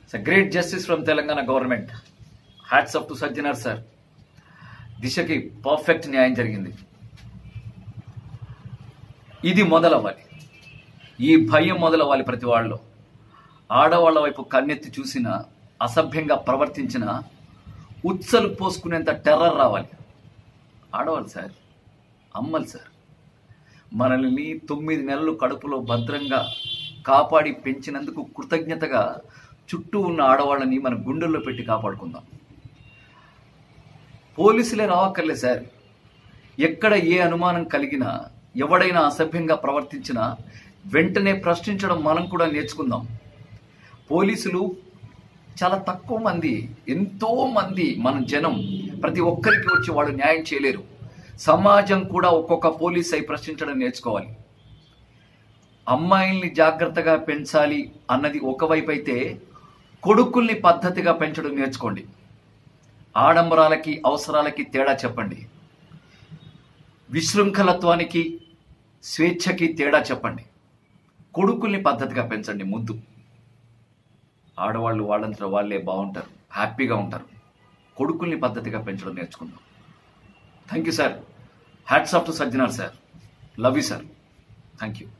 It's a great justice from Telangana government. Hats off to Sajjanar sir. దిశకి perfect న్యాయం జరిగింది ఇది మొదలవ్వాలి ఈ భయం మొదలవ్వాలి ప్రతి వాళ్ళు ఆడవాళ్ల వైపు కన్నెత్తి చూసిన అసభ్యంగా ప్రవర్తించిన ఉత్సలు పోసుకునేంత టెర్రర్ రావాలి ఆడవాళ్ళు సార్ అమ్మలు సార్ మనల్ని తొమ్మిది నెలలు కడుపులో భద్రంగా కాపాడి పెంచినందుకు కృతజ్ఞతగా చుట్టూ ఉన్న ఆడవాళ్ళని మన గుండెల్లో పెట్టి కాపాడుకుందాం పోలీసులే రావక్కర్లేదు సార్ ఎక్కడ ఏ అనుమానం కలిగినా ఎవడైనా అసభ్యంగా ప్రవర్తించినా వెంటనే ప్రశ్నించడం మనం కూడా నేర్చుకుందాం పోలీసులు చాలా తక్కువ మంది ఎంతో మంది మన జనం ప్రతి ఒక్కరికి వచ్చి వాళ్ళు న్యాయం చేయలేరు సమాజం కూడా ఒక్కొక్క పోలీస్ అయి ప్రశ్నించడం నేర్చుకోవాలి అమ్మాయిల్ని జాగ్రత్తగా పెంచాలి అన్నది ఒకవైపు అయితే కొడుకుల్ని పద్ధతిగా పెంచడం నేర్చుకోండి ఆడంబరాలకి అవసరాలకి తేడా చెప్పండి విశృంఖలత్వానికి స్వేచ్ఛకి తేడా చెప్పండి కొడుకుల్ని పద్ధతిగా పెంచండి ముద్దు ఆడవాళ్ళు వాళ్ళంతా వాళ్ళే బాగుంటారు హ్యాపీగా ఉంటారు కొడుకుల్ని పద్ధతిగా పెంచడం నేర్చుకుందాం thank you sir hats off to Sajjanar sir love you sir thank you